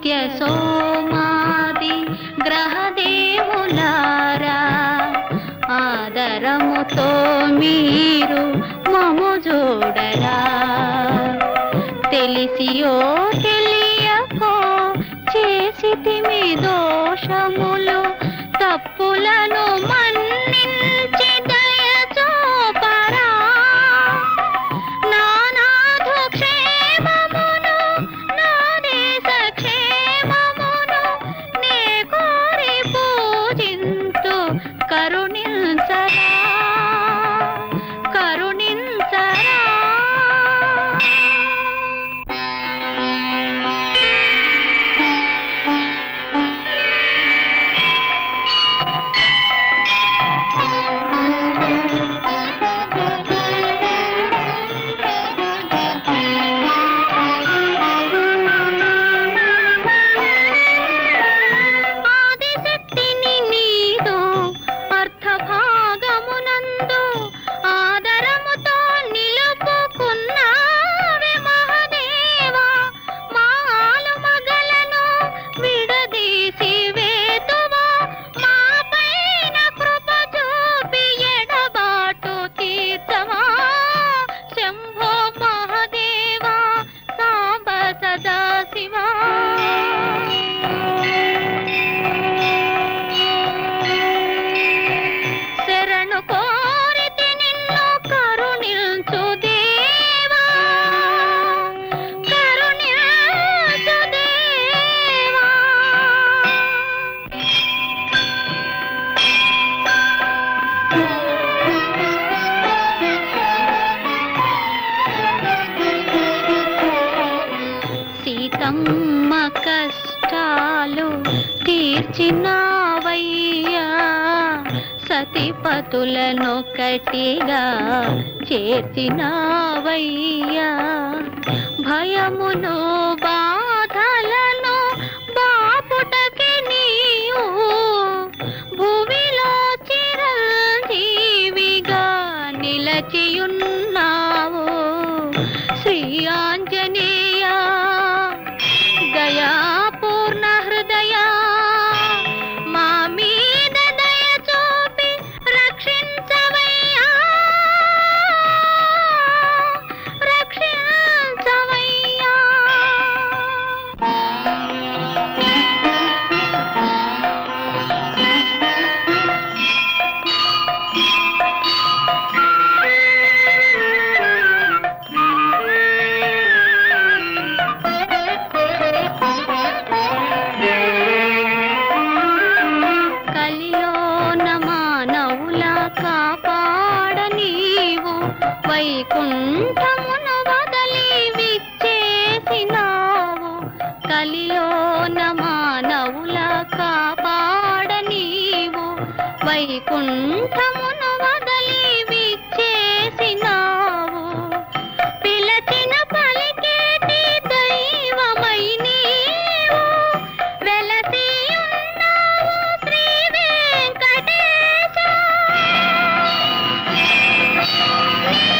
సత్య సోమాది గ్రహదేవులారా ఆదరముతో మీరు మము చూడరా తెలిసియో తెలియకో చేసితిమి దోషములు తప్పులను మన్నించి దయ చూపరా నానాథు క్షేమమును నా దేశ క్షేమమును నే కోరి పూజింతు కరుణించరా కరుణించరా ఆదిశక్తిని నీదు అర్థభాగమునందు ఆదరముతో నిలుపుకున్నావే మహదేవా మాలు మగలను విడదీసి వేతువా మా పైన కృప చూపి ఎడబాటు తీర్చవా శంభో మహదేవా సాంబ సదా శివా శరణు కోరితి నిన్ను కరుణించు దేవా కరుణించు దేవా సీతమ్మ కష్టాలు తీర్చినావయ్యా సతిపతులను కటిగా చేర్చినావయ్యా భయమును బాధలను బాపుటకి నీవు భూమిలో చిరంజీవిగా నిలచియున్నావు శ్రీ ఆంజనేయ దయాపూర్ణ హృదయ మా మీద దయ చూపి రక్షించవయ్యా రక్షించవయ్యా కలిలోన మానవుల కాపాడ నీవు వైకుంఠమును వదలి విచ్చేసినావు కలిలోన మానవుల కాపాడ నీవు వైకుంఠమును వదలి విచ్చేసినావు పిలచిన పలికేటి దైవమై నీవు వెలసి ఉన్నావు శ్రీ వెంకటేశ